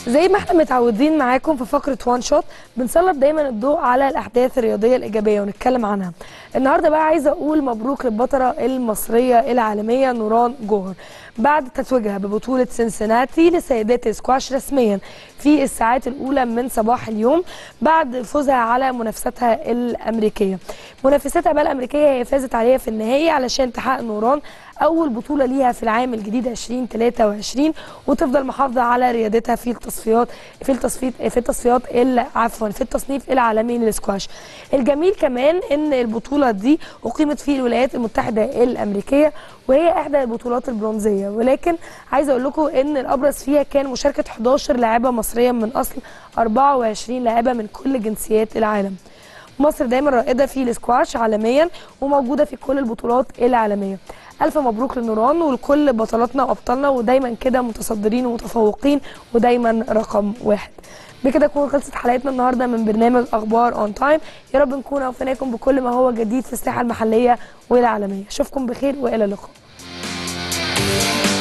زي ما احنا متعودين معاكم في فقره وان شوت بنسلط دايما الضوء على الاحداث الرياضيه الايجابيه ونتكلم عنها النهارده بقى عايزه اقول مبروك للبطله المصريه العالميه نوران جوهر بعد تتويجها ببطوله سنسناتي لسيدات السكواش رسميا في الساعات الاولى من صباح اليوم بعد فوزها على منافستها الامريكيه منافستها بقى الامريكيه هي فازت عليها في النهائي علشان تحقق نوران اول بطوله ليها في العام الجديد 2023 وتفضل محافظه على ريادتها في التصفيات في التصفيات في التصفيات عفوا في التصنيف العالمي للسكواش الجميل كمان ان البطوله دي اقيمت في الولايات المتحده الامريكيه وهي احدى البطولات البرونزيه ولكن عايزه اقول لكم ان الابرز فيها كان مشاركه 11 لاعبه مصريه من اصل 24 لاعبه من كل جنسيات العالم مصر دايما رائده في السكواش عالميا وموجوده في كل البطولات العالميه الف مبروك لنوران ولكل بطلاتنا وابطالنا ودايما كده متصدرين ومتفوقين ودايما رقم واحد بكده تكون خلصت حلقتنا النهارده من برنامج اخبار اون تايم يا رب نكون اوفيناكم بكل ما هو جديد في الساحه المحليه والعالميه اشوفكم بخير والى اللقاء